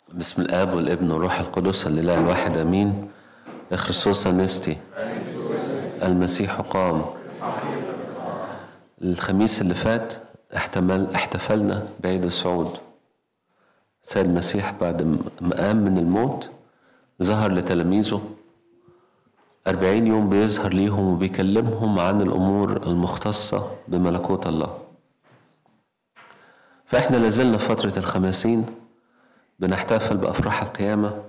بسم الاب والابن والروح القدس الاله الواحد امين خريستوس نستي المسيح قام الخميس اللي فات احتمل احتفلنا بعيد الصعود سيد المسيح بعد ما قام من الموت ظهر لتلاميذه أربعين يوم بيظهر ليهم وبيكلمهم عن الأمور المختصة بملكوت الله فإحنا لازلنا في فترة الخمسين بنحتفل بأفراح القيامة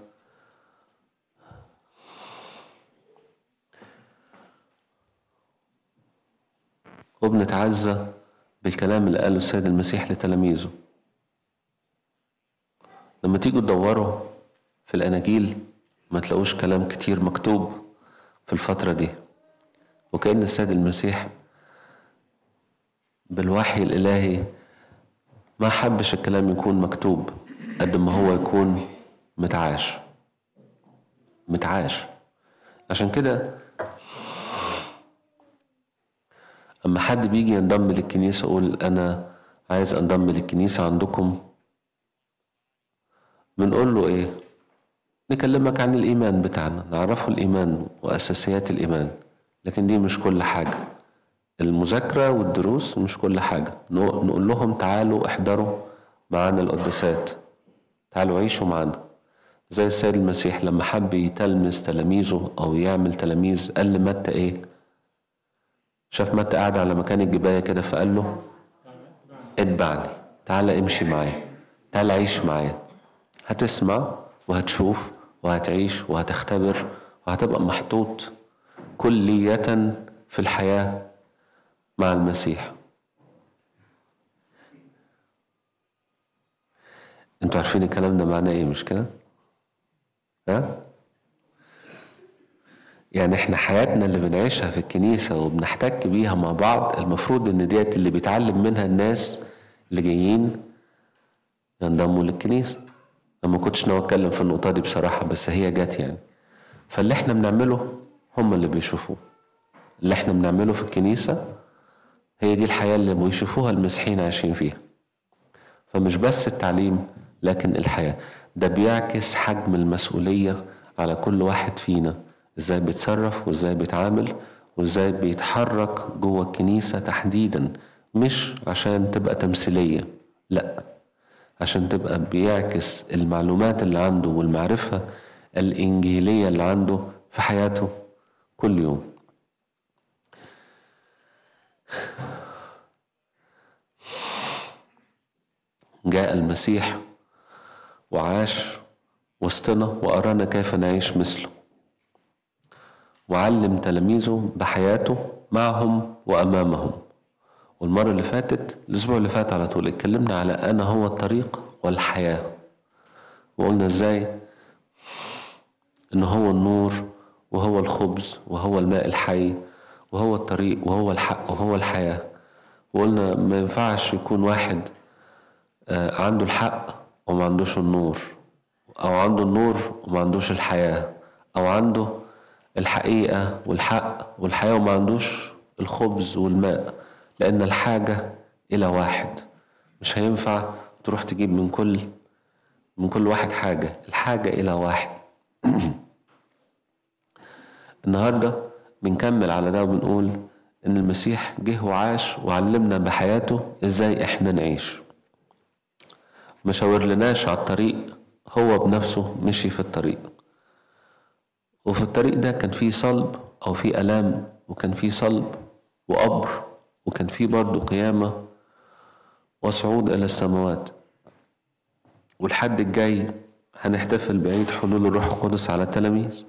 وبنتعزى بالكلام اللي قاله السيد المسيح لتلاميذه لما تيجوا تدوروا في الأناجيل ما تلاقوش كلام كتير مكتوب في الفترة دي وكأن السيد المسيح بالوحي الإلهي ما حبش الكلام يكون مكتوب قد ما هو يكون متعاش متعاش عشان كده أما حد بيجي ينضم للكنيسة يقول أنا عايز أنضم للكنيسة عندكم بنقول له إيه؟ نكلمك عن الإيمان بتاعنا نعرفه الإيمان وأساسيات الإيمان لكن دي مش كل حاجة المذاكرة والدروس مش كل حاجة نقول لهم تعالوا احضروا معانا القداسات تعالوا عيشوا معانا زي السيد المسيح لما حب يتلمس تلاميذه أو يعمل تلاميذ قال لمتى إيه؟ شاف متى قاعد على مكان الجباية كده فقال له اتبعني تعالى امشي معايا تعالى عيش معايا هتسمع وهتشوف وهتعيش وهتختبر وهتبقى محطوط كلية في الحياة مع المسيح انتوا عارفين الكلام ده معناه ايه مش كده؟ ها؟ يعني احنا حياتنا اللي بنعيشها في الكنيسة وبنحتك بيها مع بعض المفروض ان ديت اللي بيتعلم منها الناس اللي جايين ينضموا للكنيسة أنا ما كنتش ناوي اتكلم في النقطة دي بصراحة بس هي جت يعني فاللي احنا بنعمله هم اللي بيشوفوه اللي احنا بنعمله في الكنيسة هي دي الحياة اللي بيشوفوها المسيحيين عايشين فيها فمش بس التعليم لكن الحياة ده بيعكس حجم المسؤولية على كل واحد فينا ازاي بيتصرف وازاي بيتعامل وازاي بيتحرك جوه الكنيسة تحديدا مش عشان تبقى تمثيلية لا عشان تبقى بيعكس المعلومات اللي عنده والمعرفة الإنجيلية اللي عنده في حياته كل يوم جاء المسيح وعاش وسطنا وأرانا كيف نعيش مثله وعلم تلاميذه بحياته معهم وأمامهم والمرة اللي فاتت الأسبوع اللي فات على طول اتكلمنا على أنا هو الطريق والحياة وقلنا إزاي إن هو النور وهو الخبز وهو الماء الحي وهو الطريق وهو الحق وهو الحياة وقلنا ما ينفعش يكون واحد عنده الحق وما عندوش النور أو عنده النور وما عندوش الحياة أو عنده الحقيقة والحق والحياة وما عندوش الخبز والماء لأن الحاجة إلى واحد مش هينفع تروح تجيب من كل من كل واحد حاجة الحاجة إلى واحد النهاردة بنكمل على ده وبنقول إن المسيح جه وعاش وعلمنا بحياته إزاي إحنا نعيش مشاور لناش على الطريق هو بنفسه مشي في الطريق وفي الطريق ده كان فيه صلب أو فيه ألام وكان فيه صلب وقبر وكان فيه برضه قيامة وصعود إلى السماوات والحد الجاي هنحتفل بعيد حلول الروح القدس على التلاميذ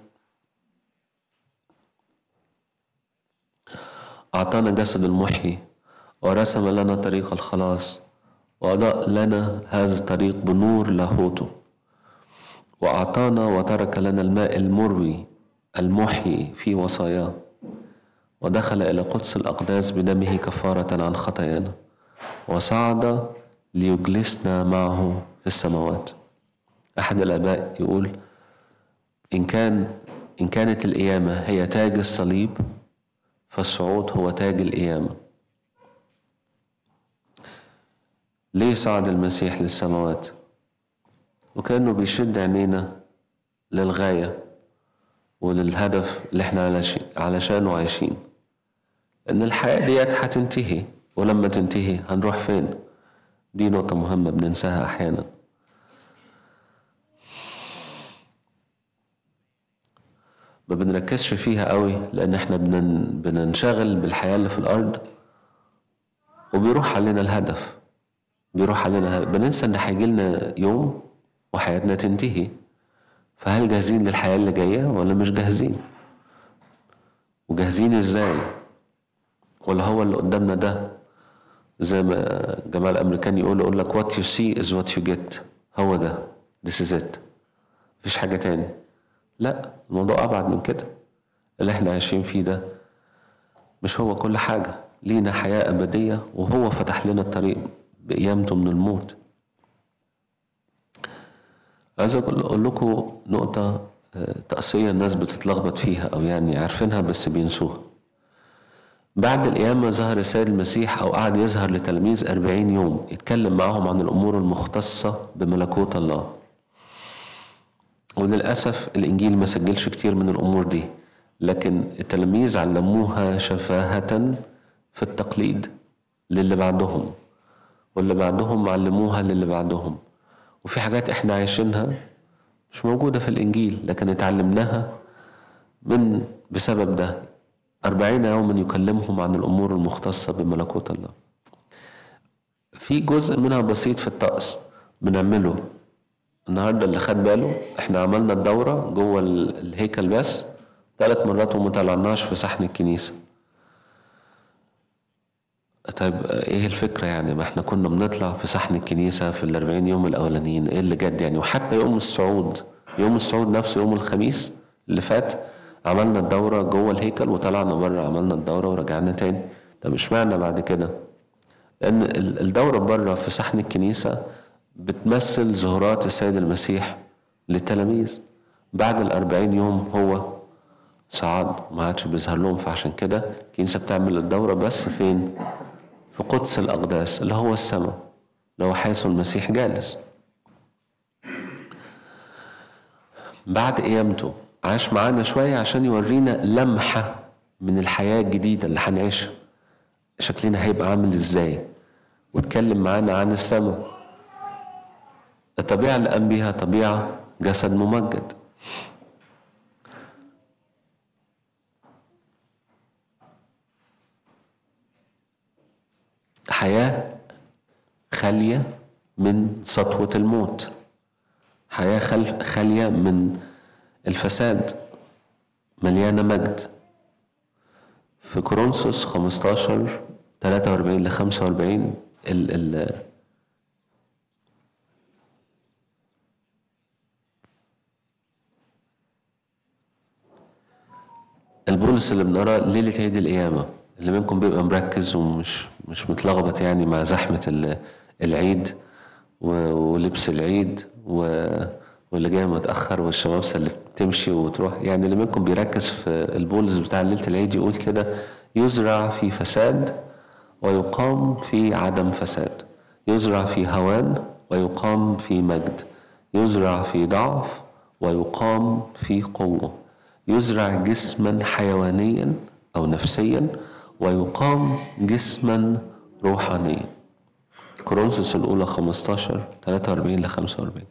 أعطانا جسد المحيي ورسم لنا طريق الخلاص وأضاء لنا هذا الطريق بنور لاهوته وأعطانا وترك لنا الماء المروي المحيي في وصاياه ودخل إلى قدس الأقداس بدمه كفارة عن خطايانا وصعد ليجلسنا معه في السماوات أحد الآباء يقول إن كان إن كانت القيامة هي تاج الصليب فالصعود هو تاج القيامة ليه صعد المسيح للسماوات وكأنه بيشد عينينا للغاية وللهدف اللي احنا علشانه عايشين ان الحياة ديت هتنتهي ولما تنتهي هنروح فين دي نقطة مهمة بننساها أحيانا ما بنركزش فيها قوي لأن احنا بننشغل بالحياة اللي في الأرض وبيروح علينا الهدف بيروح علينا بننسى إن هيجيلنا يوم وحياتنا تنتهي فهل جاهزين للحياة اللي جاية ولا مش جاهزين وجاهزين ازاي ولا هو اللي قدامنا ده زي ما جماعة الأمريكان يقول يقول لك what you see is what you get هو ده this is it مفيش حاجة تاني لا الموضوع أبعد من كده اللي احنا عايشين فيه ده مش هو كل حاجة لينا حياة أبدية وهو فتح لنا الطريق بقيامته من الموت عايز أقول لكم نقطة آه، تقصية الناس بتتلخبط فيها أو يعني عارفينها بس بينسوها بعد القيامة ظهر السيد المسيح أو قعد يظهر لتلاميذ أربعين يوم يتكلم معهم عن الأمور المختصة بملكوت الله وللأسف الإنجيل ما سجلش كتير من الأمور دي لكن التلاميذ علموها شفاهة في التقليد للي بعدهم واللي بعدهم علموها للي بعدهم وفي حاجات احنا عايشينها مش موجودة في الإنجيل لكن اتعلمناها من بسبب ده أربعين يوما يكلمهم عن الأمور المختصة بملكوت الله في جزء منها بسيط في الطقس بنعمله النهارده اللي خد باله احنا عملنا الدورة جوه الهيكل بس ثلاث مرات وما طلعناش في صحن الكنيسة طيب ايه الفكرة يعني ما احنا كنا بنطلع في صحن الكنيسة في الأربعين يوم الأولانيين ايه اللي جد يعني وحتى يوم الصعود يوم الصعود نفسه يوم الخميس اللي فات عملنا الدورة جوه الهيكل وطلعنا بره عملنا الدورة ورجعنا تاني طب اشمعنى بعد كده لأن الدورة بره في صحن الكنيسة بتمثل ظهورات السيد المسيح للتلاميذ بعد الأربعين يوم هو صعد ما عادش بيظهر لهم فعشان كده الكنيسة بتعمل الدورة بس فين في قدس الأقداس اللي هو السماء اللي هو حيث المسيح جالس بعد قيامته عاش معانا شوية عشان يورينا لمحة من الحياة الجديدة اللي هنعيشها شكلنا هيبقى عامل ازاي واتكلم معانا عن السماء الطبيعة اللي قام بيها طبيعة جسد ممجد حياة خالية من سطوة الموت حياة خالية من الفساد مليانة مجد في كورنثوس 15 43 ل 45 ال ال البولس اللي بنقراه ليلة عيد القيامة اللي منكم بيبقى مركز ومش مش متلخبط يعني مع زحمة العيد ولبس العيد واللي جاي متأخر والشمامسة اللي بتمشي وتروح يعني اللي منكم بيركز في البولس بتاع ليلة العيد يقول كده يزرع في فساد ويقام في عدم فساد يزرع في هوان ويقام في مجد يزرع في ضعف ويقام في قوة يزرع جسما حيوانيا أو نفسيا ويقام جسما روحانيا كورنثوس الأولى 15 43 ل 45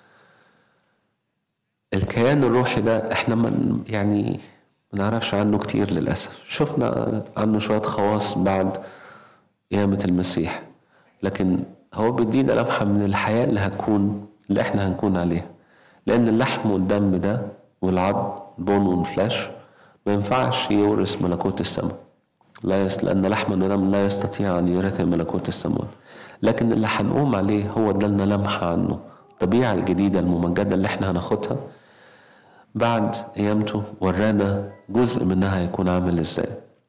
الكيان الروحي ده احنا من يعني ما نعرفش عنه كتير للأسف شفنا عنه شوية خواص بعد قيامة المسيح لكن هو بيدينا لمحة من الحياة اللي هتكون اللي احنا هنكون عليها لأن اللحم والدم ده والعظم بون والفلاش ما ينفعش يورث ملكوت السماء لا يس... لأن لحما ودم لا يستطيع أن يورث ملكوت السماوات لكن اللي هنقوم عليه هو ادالنا لمحة عنه الطبيعة الجديدة الممجدة اللي احنا هناخدها بعد قيامته ورانا جزء منها هيكون عامل ازاي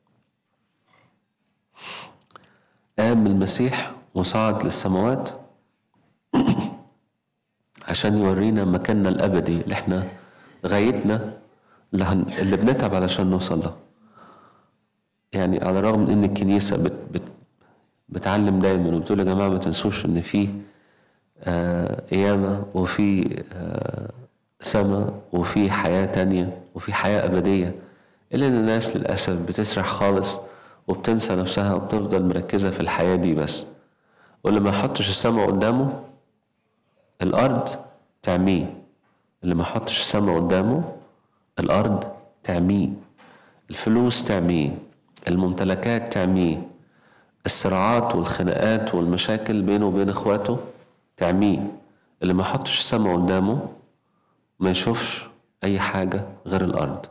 قام المسيح وصعد للسماوات عشان يورينا مكاننا الأبدي اللي احنا غايتنا اللي, هن... اللي بنتعب علشان نوصل له يعني على الرغم من ان الكنيسة بت... بت... بتعلم دايما وبتقول يا جماعة ما تنسوش ان في آه، قيامة وفي آه، سماء وفي حياة تانية وفي حياة أبدية إلا إن الناس للأسف بتسرح خالص وبتنسى نفسها وبتفضل مركزة في الحياة دي بس واللي ما يحطش السماء قدامه الأرض تعميه اللي ما يحطش السماء قدامه الأرض تعميه الفلوس تعميه الممتلكات تعميه الصراعات والخناقات والمشاكل بينه وبين اخواته تعميه اللي ما يحطش السماء قدامه ما يشوفش أي حاجة غير الأرض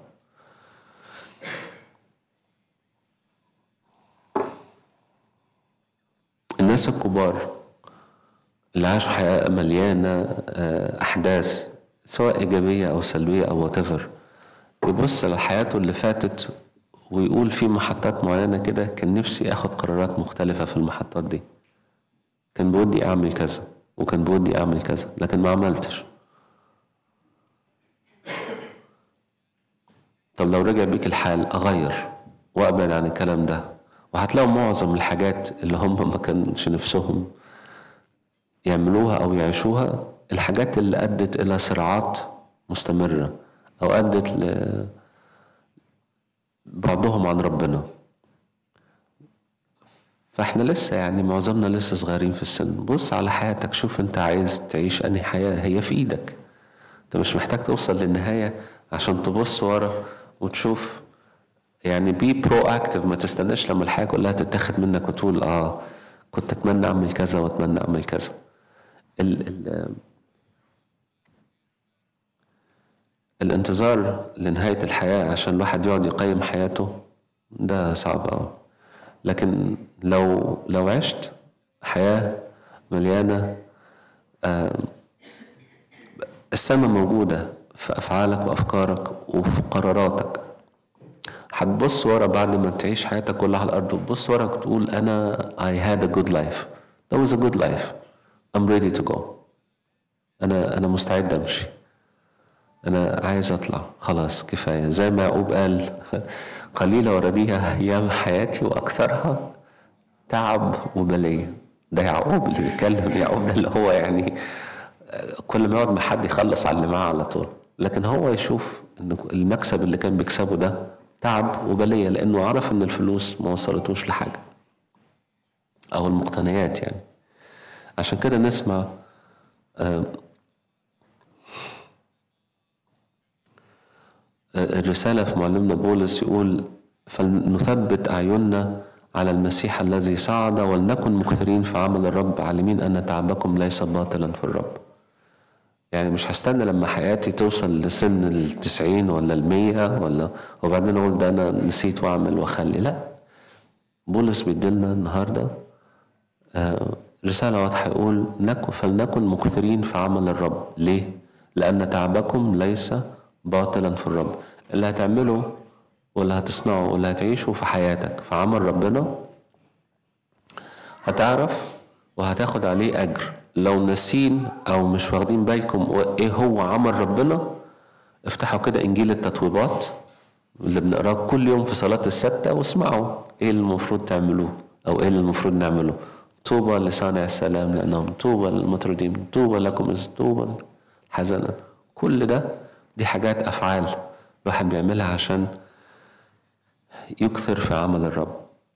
الناس الكبار اللي عاشوا حياة مليانة آه، أحداث سواء إيجابية أو سلبية أو whatever يبص لحياته اللي فاتت ويقول في محطات معينة كده كان نفسي آخد قرارات مختلفة في المحطات دي كان بودي أعمل كذا وكان بودي أعمل كذا لكن ما عملتش طب لو رجع بيك الحال أغير وأبعد عن الكلام ده وهتلاقوا معظم الحاجات اللي هم ما كانش نفسهم يعملوها أو يعيشوها الحاجات اللي أدت إلى صراعات مستمرة أو أدت ل بعضهم عن ربنا فاحنا لسه يعني معظمنا لسه صغيرين في السن بص على حياتك شوف انت عايز تعيش انهي حياة هي في ايدك انت مش محتاج توصل للنهاية عشان تبص ورا وتشوف يعني بي برو اكتف ما تستناش لما الحياة كلها تتاخد منك وتقول اه كنت اتمنى اعمل كذا واتمنى اعمل كذا ال ال الانتظار لنهاية الحياة عشان الواحد يقعد يقيم حياته ده صعب أوي لكن لو لو عشت حياة مليانة آه، السماء موجودة في أفعالك وأفكارك وفي قراراتك هتبص ورا بعد ما تعيش حياتك كلها على الأرض وتبص ورا تقول أنا I had a good life that was a good life I'm ready to go أنا أنا مستعد أمشي أنا عايز أطلع خلاص كفاية زي ما يعقوب قال قليلة ورديها أيام حياتي وأكثرها تعب وبلية ده يعقوب اللي بيتكلم يعقوب ده اللي هو يعني كل ما يقعد مع حد يخلص على اللي معاه على طول لكن هو يشوف ان المكسب اللي كان بيكسبه ده تعب وبليه لانه عرف ان الفلوس ما وصلتوش لحاجه او المقتنيات يعني عشان كده نسمع آه، الرسالة في معلمنا بولس يقول فلنثبت أعيننا على المسيح الذي صعد ولنكن مكثرين في عمل الرب عالمين أن تعبكم ليس باطلا في الرب يعني مش هستنى لما حياتي توصل لسن التسعين ولا المية ولا وبعدين أقول ده أنا نسيت وأعمل وأخلي لا بولس بيديلنا النهاردة آه، رسالة واضحة يقول نكن فلنكن مكثرين في عمل الرب ليه؟ لأن تعبكم ليس باطلا في الرب اللي هتعمله واللي هتصنعه واللي هتعيشه في حياتك في عمل ربنا هتعرف وهتاخد عليه أجر لو ناسين أو مش واخدين بالكم إيه هو عمل ربنا افتحوا كده إنجيل التطويبات اللي بنقراه كل يوم في صلاة الستة واسمعوا إيه اللي المفروض تعملوه أو إيه اللي المفروض نعمله طوبى لصانع السلام لأنهم طوبى للمطرودين طوبى لكم إذ طوبى حزنا كل ده دي حاجات أفعال الواحد بيعملها عشان يكثر في عمل الرب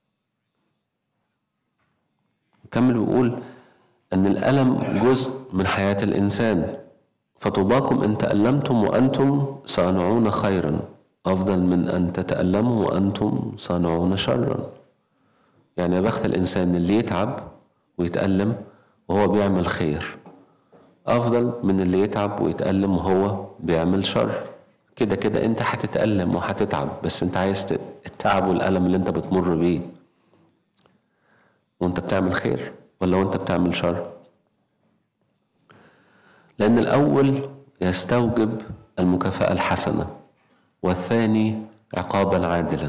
كمل ويقول أن الألم جزء من حياة الإنسان فطوباكم إن تألمتم وأنتم صانعون خيرا أفضل من أن تتألموا وأنتم صانعون شرا يعني يا بخت الإنسان اللي يتعب ويتألم وهو بيعمل خير أفضل من اللي يتعب ويتألم وهو بيعمل شر كده كده أنت هتتألم وهتتعب بس أنت عايز التعب والألم اللي أنت بتمر بيه وأنت بتعمل خير ولا وأنت بتعمل شر لأن الأول يستوجب المكافأة الحسنة والثاني عقابا عادلا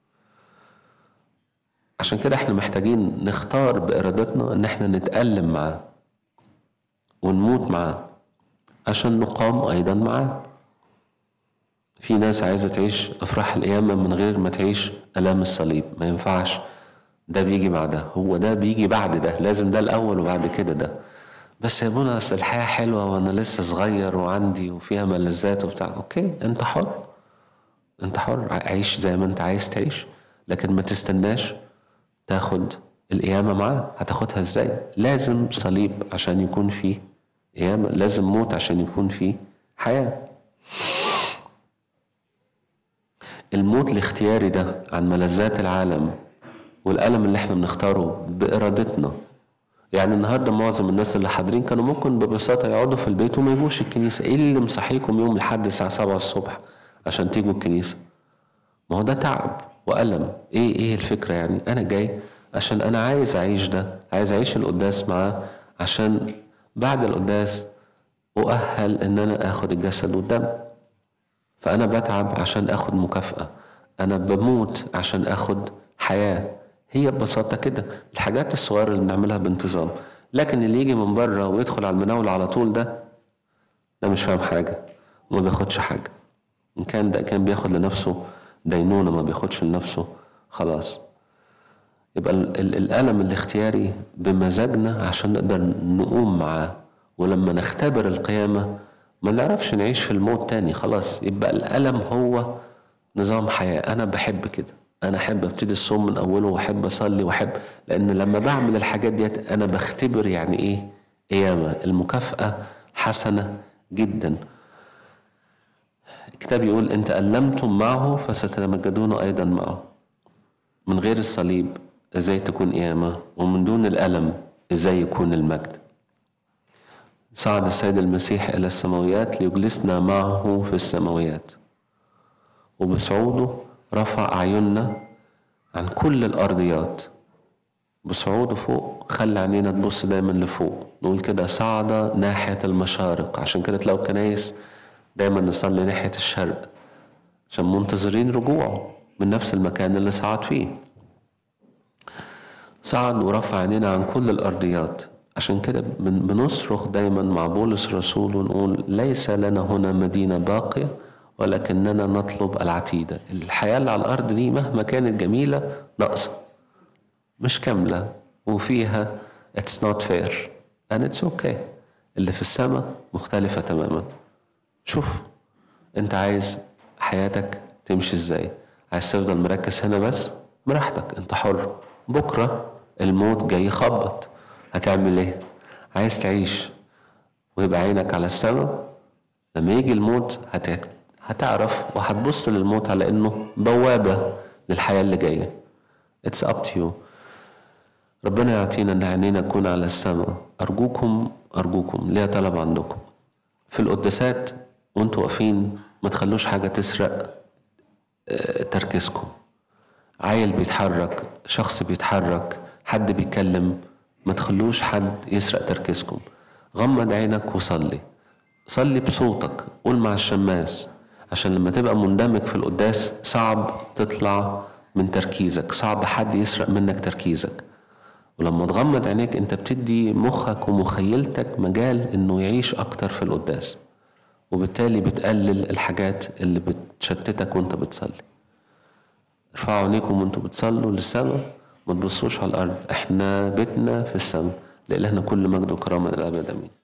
عشان كده احنا محتاجين نختار بإرادتنا ان احنا نتألم معاه ونموت معاه عشان نقام أيضا معاه في ناس عايزة تعيش أفراح القيامة من غير ما تعيش ألام الصليب ما ينفعش ده بيجي مع ده هو ده بيجي بعد ده لازم ده الأول وبعد كده ده بس يا ابونا اصل الحياه حلوه وانا لسه صغير وعندي وفيها ملذات وبتاع اوكي انت حر انت حر عيش زي ما انت عايز تعيش لكن ما تستناش تاخد القيامه معاه هتاخدها ازاي لازم صليب عشان يكون فيه قيامه لازم موت عشان يكون فيه حياه الموت الاختياري ده عن ملذات العالم والألم اللي احنا بنختاره بإرادتنا يعني النهارده معظم الناس اللي حاضرين كانوا ممكن ببساطة يقعدوا في البيت وما يجوش الكنيسة ايه اللي مصحيكم يوم الحد الساعة 7 الصبح عشان تيجوا الكنيسة ما هو ده تعب وألم ايه ايه الفكرة يعني انا جاي عشان انا عايز اعيش ده عايز اعيش القداس معاه عشان بعد القداس أؤهل إن أنا آخد الجسد والدم فأنا بتعب عشان آخد مكافأة أنا بموت عشان آخد حياة هي ببساطة كده الحاجات الصغيرة اللي بنعملها بانتظام لكن اللي يجي من بره ويدخل على المناولة على طول ده ده مش فاهم حاجة وما بياخدش حاجة إن كان ده كان بياخد لنفسه دينونة ما بياخدش لنفسه خلاص يبقى الألم الاختياري بمزاجنا عشان نقدر نقوم معاه ولما نختبر القيامة ما نعرفش نعيش في الموت تاني خلاص يبقى الألم هو نظام حياة أنا بحب كده أنا أحب أبتدي الصوم من أوله وأحب أصلي وأحب لأن لما بعمل الحاجات ديت أنا بختبر يعني إيه قيامة المكافأة حسنة جدا الكتاب يقول إن تألمتم معه فستتمجدون أيضا معه من غير الصليب إزاي تكون قيامة ومن دون الألم إزاي يكون المجد صعد السيد المسيح إلى السماويات ليجلسنا معه في السماويات وبصعوده رفع أعيننا عن كل الأرضيات بصعوده فوق خلى عينينا تبص دايما لفوق نقول كده صعد ناحية المشارق عشان كده تلاقوا الكنايس دايما نصلي ناحية الشرق عشان منتظرين رجوعه من نفس المكان اللي صعد فيه صعد ورفع عينينا عن كل الأرضيات عشان كده بنصرخ دايما مع بولس الرسول ونقول ليس لنا هنا مدينة باقية ولكننا نطلب العتيدة الحياة اللي على الأرض دي مهما كانت جميلة ناقصة مش كاملة وفيها it's not fair and it's okay اللي في السماء مختلفة تماما شوف انت عايز حياتك تمشي ازاي عايز تفضل مركز هنا بس براحتك انت حر بكرة الموت جاي يخبط هتعمل ايه عايز تعيش ويبقى عينك على السماء لما يجي الموت هت... هتعرف وهتبص للموت على انه بوابة للحياة اللي جاية It's up to you ربنا يعطينا ان عينينا تكون على السماء ارجوكم ارجوكم ليا طلب عندكم في القداسات وانتوا واقفين ما تخلوش حاجة تسرق تركيزكم عيل بيتحرك شخص بيتحرك حد بيتكلم ما تخلوش حد يسرق تركيزكم غمض عينك وصلي صلي بصوتك قول مع الشماس عشان لما تبقى مندمج في القداس صعب تطلع من تركيزك صعب حد يسرق منك تركيزك ولما تغمض عينيك انت بتدي مخك ومخيلتك مجال انه يعيش اكتر في القداس وبالتالي بتقلل الحاجات اللي بتشتتك وانت بتصلي ارفعوا عينيكم وانتوا بتصلوا للسماء ما تبصوش على الارض احنا بيتنا في السماء لإلهنا كل مجد وكرامه للابد امين